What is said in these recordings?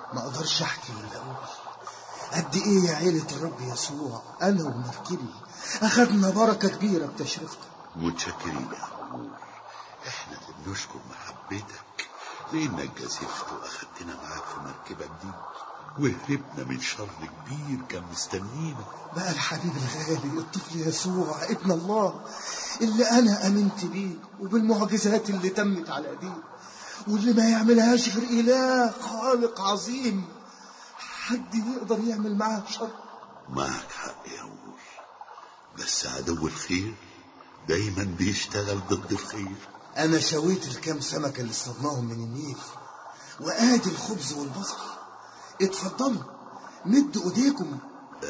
ما اقدرش احكي ولا اقول قد ايه يا عيلة الرب يسوع انا ومركبي اخدنا بركة كبيرة بتشريفكم متشكرين يا عمور احنا اللي بنشكر محبتك لانك جازفت واخدتنا معاك في مركبك دي وهربنا من شر كبير كان مستنينا بقى الحبيب الغالي الطفل يسوع ابن الله اللي انا امنت بيه وبالمعجزات اللي تمت على ايديه واللي ما يعملهاش غير اله خالق عظيم حد يقدر يعمل معاه شر معك حق يا عمور بس عدو الخير دايما بيشتغل ضد الخير انا شويت الكام سمكة اللي اصطدناهم من النيل وادي الخبز والبصل اتفضلوا مدوا ايديكم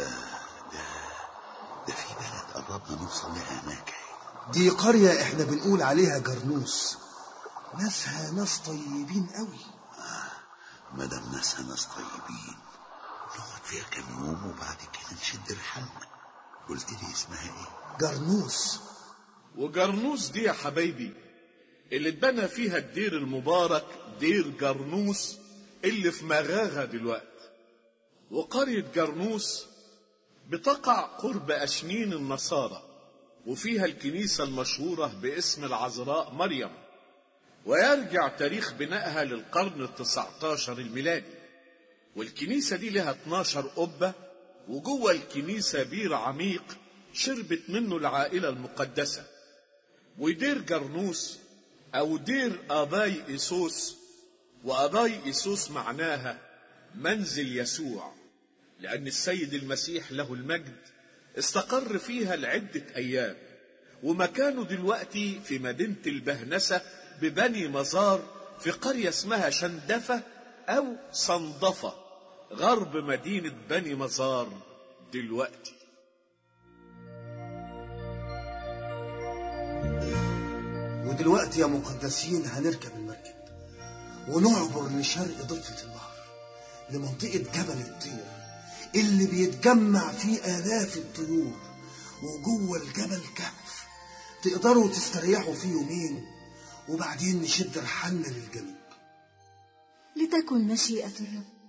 ده في بلد قربنا نوصل لها هناك دي قرية احنا بنقول عليها جرنوس ناسها ناس طيبين قوي مدام ناسها ناس طيبين نقعد فيها كام يوم وبعد كده نشد رحالنا قلت لي اسمها ايه جرنوس وجرنوس دي يا حبايبي اللي اتبنى فيها الدير المبارك دير جرنوس اللي في مغاغة دلوقتي وقرية جرنوس بتقع قرب أشنين النصارى وفيها الكنيسة المشهورة باسم العذراء مريم ويرجع تاريخ بنائها للقرن التسعة عشر الميلادي والكنيسة دي لها 12 قبة وجوه الكنيسة بير عميق شربت منه العائلة المقدسة ودير جرنوس أو دير آباي إيسوس وآباي إيسوس معناها منزل يسوع لأن السيد المسيح له المجد استقر فيها لعدة أيام ومكانه دلوقتي في مدينة البهنسة ببني مزار في قرية اسمها شندفة أو صندفة غرب مدينة بني مزار دلوقتي ودلوقتي يا مقدسين هنركب المركب ونعبر لشرق ضفة البحر لمنطقة جبل الطير اللي بيتجمع فيه آلاف الطيور وجوه الجبل كهف تقدروا تستريحوا فيه يومين وبعدين نشد رحالنا للجنوب لتكن مشيئة الرب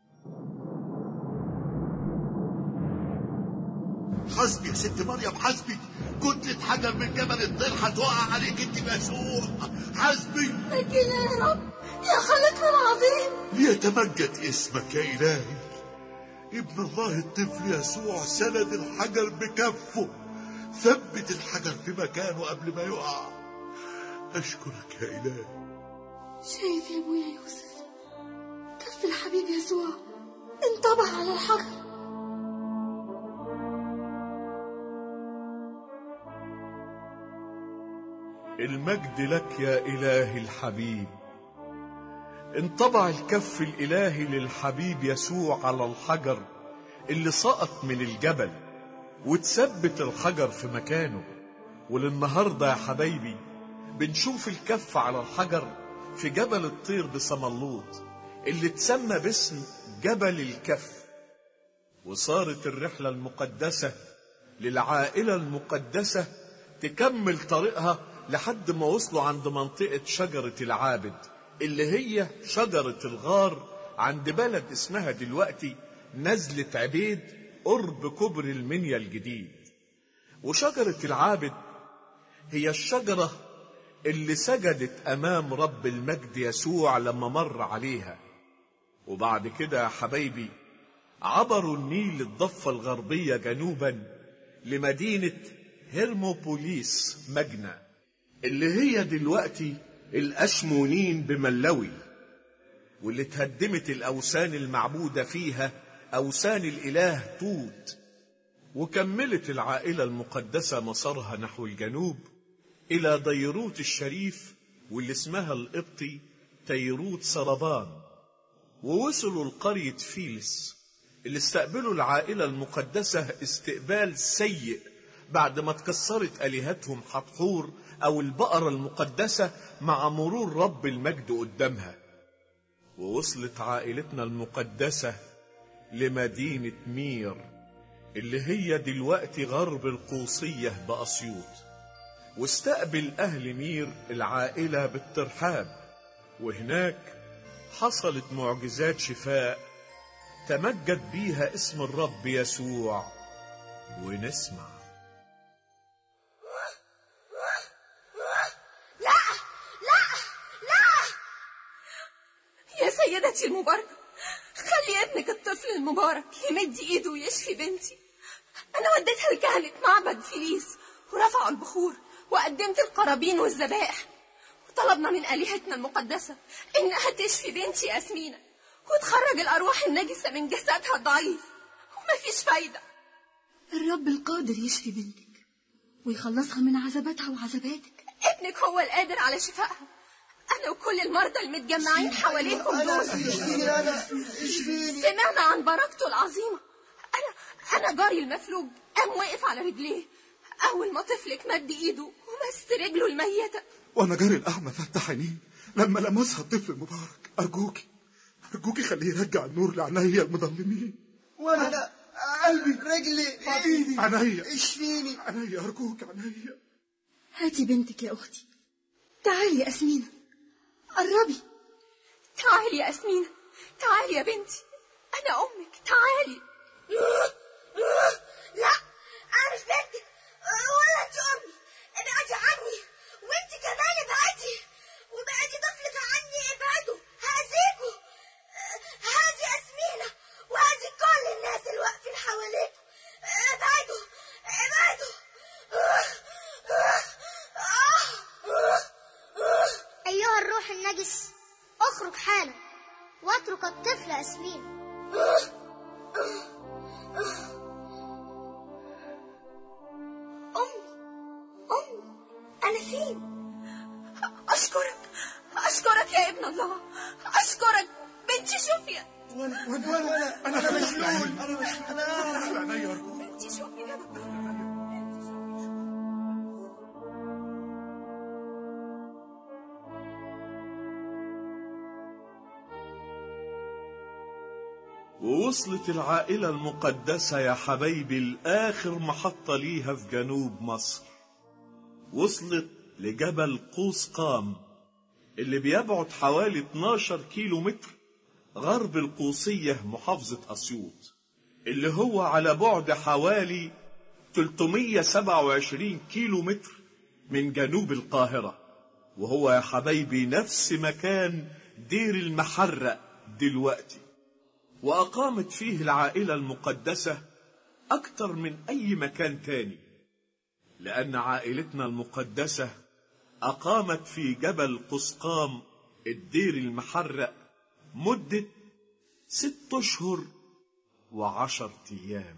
حسبي يا ست مريم حسبي كتلة حجر من جبل الطير هتقع عليك انت مسؤول حسبي نجينا يا رب يا خالقنا العظيم ليتمجد اسمك يا إلهي ابن الله الطفل يسوع سند الحجر بكفه ثبت الحجر في مكانه قبل ما يقع أشكرك يا إلهي شايف يا ابويا يوسف كف الحبيب يسوع انطبع على الحجر المجد لك يا إلهي الحبيب انطبع الكف الإلهي للحبيب يسوع على الحجر اللي سقط من الجبل وتثبت الحجر في مكانه وللنهاردة يا حبايبي بنشوف الكف على الحجر في جبل الطير بسملوط اللي اتسمى باسم جبل الكف وصارت الرحلة المقدسة للعائلة المقدسة تكمل طريقها لحد ما وصلوا عند منطقة شجرة العابد اللي هي شجرة الغار عند بلد اسمها دلوقتي نزلة عبيد قرب كبر المنيا الجديد وشجرة العابد هي الشجرة اللي سجدت أمام رب المجد يسوع لما مر عليها وبعد كده يا حبايبي عبروا النيل الضفة الغربية جنوبا لمدينة هرموبوليس مجنى اللي هي دلوقتي الأشمونين بملوي واللي اتهدمت الأوثان المعبودة فيها أوثان الإله توت وكملت العائلة المقدسة مسارها نحو الجنوب إلى ديروت الشريف واللي اسمها القبطي تيروت سربان ووصلوا لقرية فيلس اللي استقبلوا العائلة المقدسة استقبال سيء بعد ما اتكسرت آلهتهم حتحور أو البقرة المقدسة مع مرور رب المجد قدامها ووصلت عائلتنا المقدسة لمدينة مير اللي هي دلوقتي غرب القوصية بأسيوط واستقبل أهل مير العائلة بالترحاب وهناك حصلت معجزات شفاء تمجد بيها اسم الرب يسوع ونسمع لا لا لا يا سيدتي المباركة خلي ابنك الطفل المبارك يمد ايده ويشفي بنتي انا وديتها لكهنة معبد فيليس ورفعوا البخور وقدمت القرابين والذبائح وطلبنا من آلهتنا المقدسة إنها تشفي بنتي ياسمينة وتخرج الأرواح النجسة من جسدها الضعيف ومفيش فايدة الرب القادر يشفي بنتك ويخلصها من عذاباتها وعذاباتك ابنك هو القادر على شفائها أنا وكل المرضى المتجمعين حواليكم أنا دول اشفيني أنا اشفيني سمعنا عن بركته العظيمة أنا أنا جاري المفلوج قام وقف على رجليه أول ما طفلك مد إيده ومست رجله الميتة وانا جاري الاعمى فتح عينيه لما لمسها الطفل المبارك ارجوكي ارجوكي خليه يرجع النور لعينيا المظلمين وأنا قلبي رجلي إيدي عينيا اشفيني عينيا ارجوك عينيا هاتي بنتك يا أختي تعالي يا أسمينة قربي تعالي يا أسمينة تعالي يا بنتي أنا أمك تعالي لا أنا مش بنتك ولا أنت أمي ابعدي عني وأنت كمان ابعدي وابعدي طفلك عني ابعدوا هأذيكوا هذه أسمينة وهذه كل الناس اللي واقفين حواليكوا ابعدوا ابعدوا أيها الروح النجس اخرج حالا واترك الطفل أسمين أمي أمي أنا فين؟ أشكرك أشكرك يا ابن الله أشكرك بنتي شوفيا وأنا وأنا وأنا أنا مشلول أنا مش أنا عينيا ارجوك بنتي شوفيا ووصلت العائلة المقدسة يا حبايبي لآخر محطة ليها في جنوب مصر وصلت لجبل قوس قام اللي بيبعد حوالي 12 كيلو متر غرب القوسية محافظة أسيوط اللي هو على بعد حوالي 327 كيلو متر من جنوب القاهرة وهو يا حبايبي نفس مكان دير المحرق دلوقتي وأقامت فيه العائلة المقدسة أكتر من أي مكان تاني لأن عائلتنا المقدسة أقامت في جبل قسقام الدير المحرق مدة ست أشهر وعشر أيام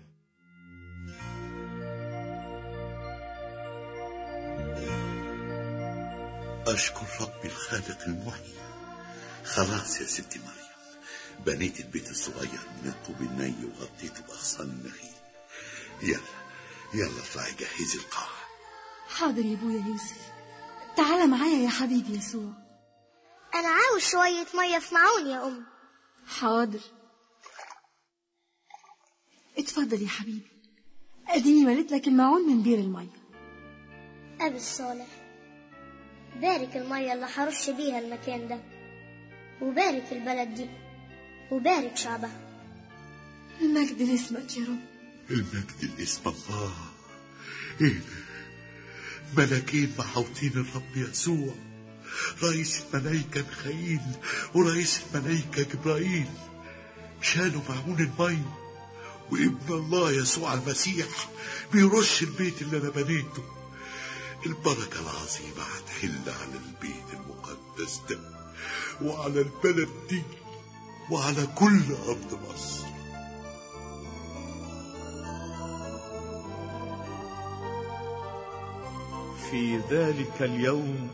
أشكر ربي الخالق المحيي خلاص يا ست مريم بنيت البيت الصغير من الطوب الني وغطيته بأغصان النخيل يلا يلا اطلعي جهزي القاعة حاضر يا ابويا يوسف تعال معايا يا حبيبي يسوع أنا عاوز شوية مية في معون يا أم حاضر اتفضل يا حبيبي اديني مليت لك المعون من بير المية أبي الصالح بارك المية اللي هرش بيها المكان ده وبارك البلد دي وبارك شعبها المجد لاسمك يا رب المجد لاسم الله ايه ده؟ ملاكين محوطين الرب يسوع رئيس الملائكة ميخائيل ورئيس الملائكة جبرائيل شالوا معون المية وابن الله يسوع المسيح بيرش البيت اللي انا بنيته البركة العظيمة هتحل على البيت المقدس ده وعلى البلد دي وعلى كل أرض مصر في ذلك اليوم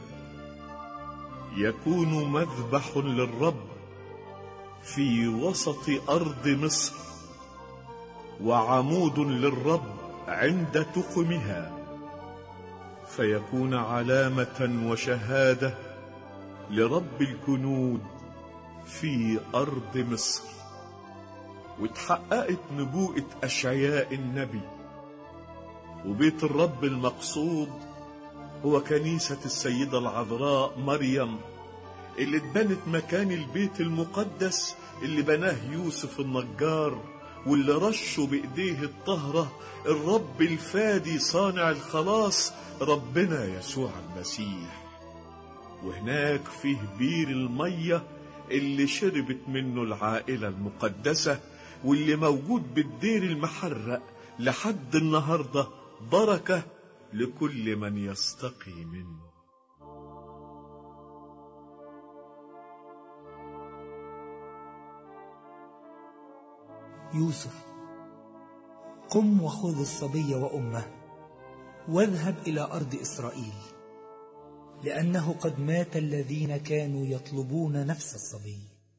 يكون مذبح للرب في وسط ارض مصر وعمود للرب عند تقمها فيكون علامه وشهاده لرب الجنود في ارض مصر واتحققت نبوءه اشعياء النبي وبيت الرب المقصود هو كنيسة السيدة العذراء مريم اللي اتبنت مكان البيت المقدس اللي بناه يوسف النجار واللي رشه بإيديه الطهرة الرب الفادي صانع الخلاص ربنا يسوع المسيح وهناك فيه بير المية اللي شربت منه العائلة المقدسة واللي موجود بالدير المحرق لحد النهاردة بركة لكل من يستقي منه يوسف قم وخذ الصبي وأمه واذهب إلى أرض إسرائيل لأنه قد مات الذين كانوا يطلبون نفس الصبي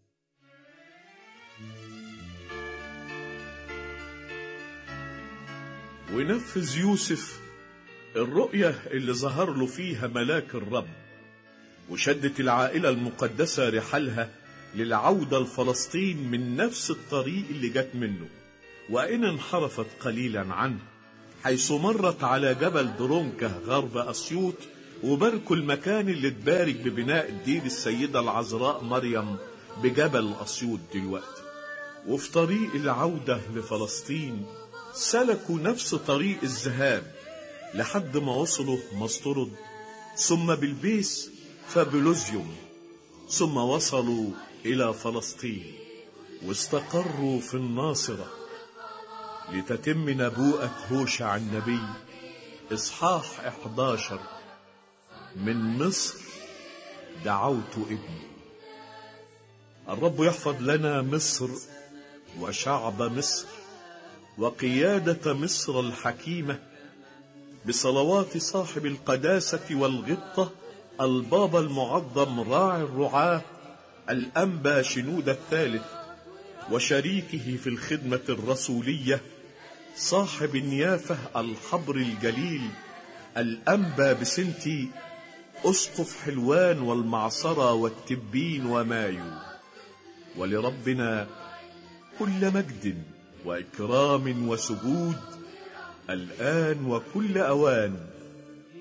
ونفذ يوسف الرؤية اللي ظهر له فيها ملاك الرب وشدت العائلة المقدسة رحالها للعودة لفلسطين من نفس الطريق اللي جت منه وإن انحرفت قليلا عنه حيث مرت على جبل درونكة غرب أسيوط وباركوا المكان اللي اتبارك ببناء دير السيدة العذراء مريم بجبل أسيوط دلوقتي وفي طريق العودة لفلسطين سلكوا نفس طريق الذهاب لحد ما وصلوا مسطرد ثم بالبيس فبلوزيوم ثم وصلوا إلى فلسطين واستقروا في الناصرة لتتم نبوءة هوشع النبي إصحاح 11 من مصر دعوت ابني الرب يحفظ لنا مصر وشعب مصر وقيادة مصر الحكيمة بصلوات صاحب القداسة والغبطة البابا المعظم راعي الرعاة الأنبا شنود الثالث وشريكه في الخدمة الرسولية صاحب النيافة الحبر الجليل الأنبا بسنتي أسقف حلوان والمعصرة والتبين ومايو ولربنا كل مجد وإكرام وسجود الآن وكل أوان